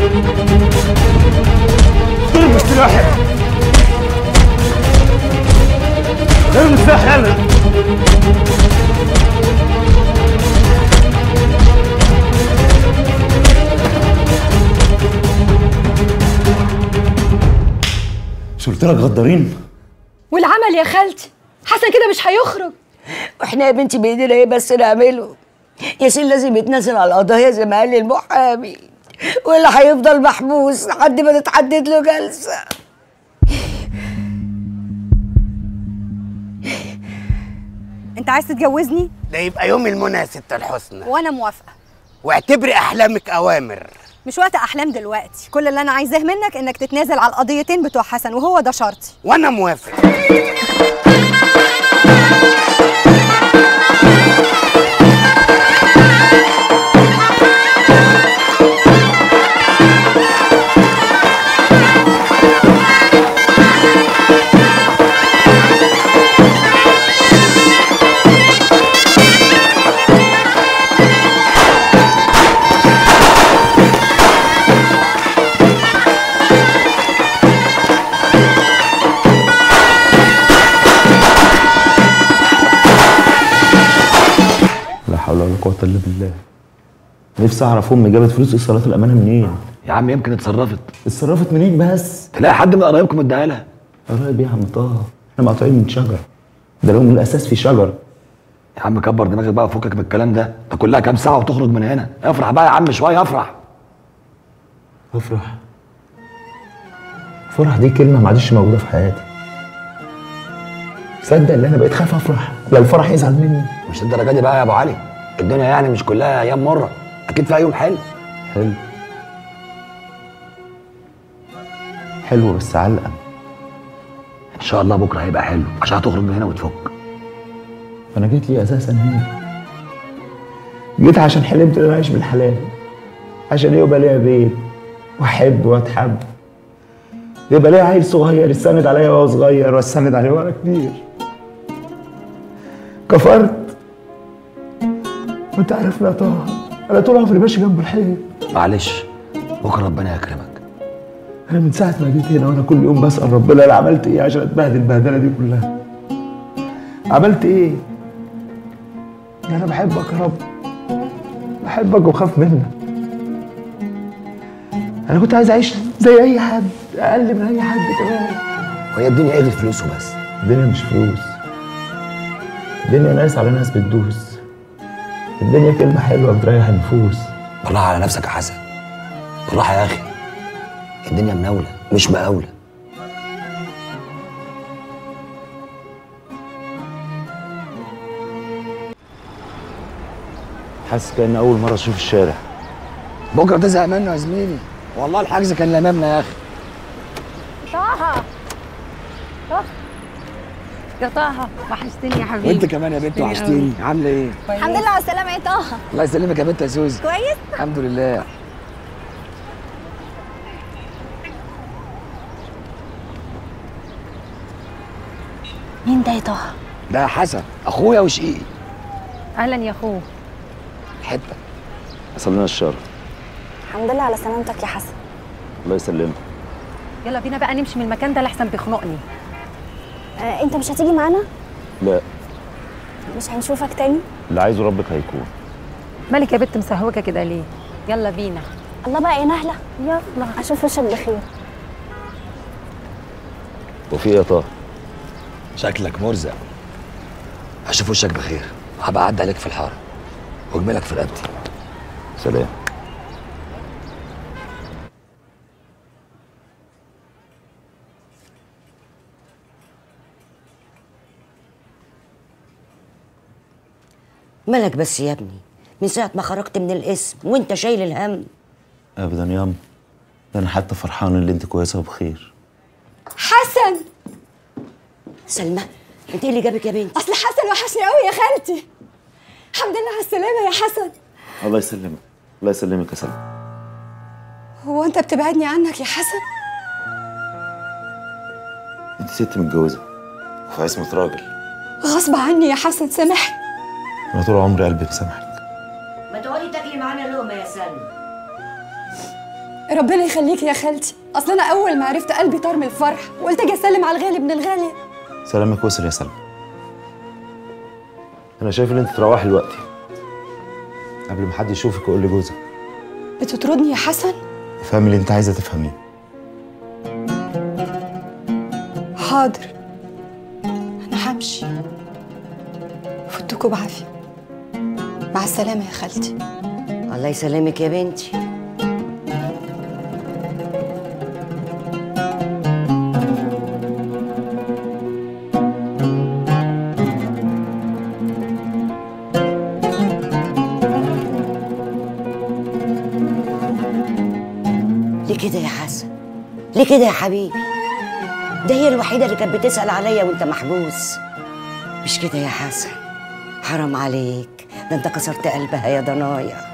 ضرب السلاح ضرب السلاح يلا مش قلت لك غدارين والعمل يا خالتي حسن كده مش هيخرج واحنا يا بنتي بايدينا ايه بس نعمله ياسين لازم يتنازل على القضايا زي ما قال لي المحامي ولا هيفضل محبوس لحد ما تتحدد له جلسه انت عايز تتجوزني ده يبقى يوم المنى يا ست الحسنى وانا موافقه واعتبري احلامك اوامر مش وقت احلام دلوقتي كل اللي انا عايزاه منك انك تتنازل على القضيتين بتوع حسن وهو ده شرطي وانا موافق لا حول ولا قوة إلا بالله نفسي أعرف أمي جابت فلوس إيصالات الأمانة منين؟ يا عم يمكن اتصرفت اتصرفت منين بس؟ تلاقي حد من قرايبكم اداها لها قرايب إيه يا عم طه؟ إحنا مقطوعين من شجرة ده لهم الأساس في شجرة يا عم كبر دماغك بقى وفكك من الكلام ده ده كلها كام ساعه وتخرج من هنا افرح بقى يا عم شويه افرح افرح فرح دي كلمة ما عادش موجودة في حياتي صدق ان انا بقيت خايف افرح لا الفرح يزعل مني مش الدرجه دي بقى يا ابو علي الدنيا يعني مش كلها ايام مره اكيد فيها يوم حلو حلو حلو بس علقة ان شاء الله بكره هيبقى حلو عشان هتخرج من هنا وتفك انا جيت لي اساسا هنا جيت عشان حلمت ان انا اعيش بالحلال عشان يبقى ليا بيت واحب واتحب يبقى ليا عيل صغير يستند عليا وهو صغير واستند عليه وانا كبير كفرت وانت عارف لا طه انا طول عمري ماشي جنب الحيط معلش بكره ربنا يكرمك انا من ساعه ما جيت هنا وانا كل يوم بسال ربنا انا عملت ايه عشان اتبهدل البهدله دي كلها عملت ايه ده انا بحبك يا رب بحبك وخاف منك انا كنت عايز اعيش زي اي حد اقل من اي حد كمان وهي الدنيا ايه غير فلوس وبس الدنيا مش فلوس الدنيا ناس على ناس بتدوس الدنيا كلمه حلوه بتريح النفوس بالراحه على نفسك يا حسن بالراحه يا اخي الدنيا مناوله مش مقاوله حاسس كأن اول مره اشوف الشارع بكره تزهق منه يا زميلي والله الحجز كان لمامنا يا اخي طه طه يا طه وحشتني يا حبيبي وانت كمان يا بنت وحشتيني عامله ايه الحمد لله على السلامه يا طه الله يسلمك يا بنت يا سوزي كويس الحمد لله مين ده يا طه ده حسن اخويا وشقيقي اهلا يا اخوه حته حصل لنا الشر الحمد لله على سلامتك يا حسن الله يسلمك يلا بينا بقى نمشي من المكان ده لحسن بيخنقني آه انت مش هتيجي معانا لا مش هنشوفك تاني اللي عايزه ربك هيكون مالك يا بنت مسهوكه كده ليه يلا بينا الله بقى يا نهله يلا اشوف وشك بخير وفي ايه يا طه شكلك مرزق اشوف وشك بخير هبقى اعدي عليك في الحاره واجملك في رقبتي سلام مالك بس يا ابني من ساعة ما خرجت من القسم وانت شايل الهم ابدا يا ام ده انا حتى فرحان ان انت كويسه وبخير حسن سلمى انت ايه اللي جابك يا بنتي اصل حسن وحشني قوي يا خالتي الحمد لله على السلامه يا حسن الله يسلمك الله يسلمك يا سلمى هو انت بتبعدني عنك يا حسن انت ست متجوزه وفي عصمه راجل غصب عني يا حسن سامحني انا طول عمري قلبي مسامحك ما تقعدي تاكلي معانا لقمة يا سلمى ربنا يخليكي يا خالتي اصل انا اول ما عرفت قلبي طار من الفرح وقلت اجي اسلم على الغالي ابن الغالي سلامك وصل يا سلمى انا شايف ان انت تروحي دلوقتي قبل ما حد يشوفك ويقول لجوزك بتطردني يا حسن افهمي اللي انت عايزه تفهميه حاضر انا همشي فوتكوا بعافيه مع السلامه يا خالتي الله يسلمك يا بنتي ليه كده يا حسن ليه كده يا حبيبي ده هي الوحيدة اللي كانت بتسأل عليا وانت محبوس مش كده يا حسن حرام عليك ده انت كسرت قلبها يا ضنايا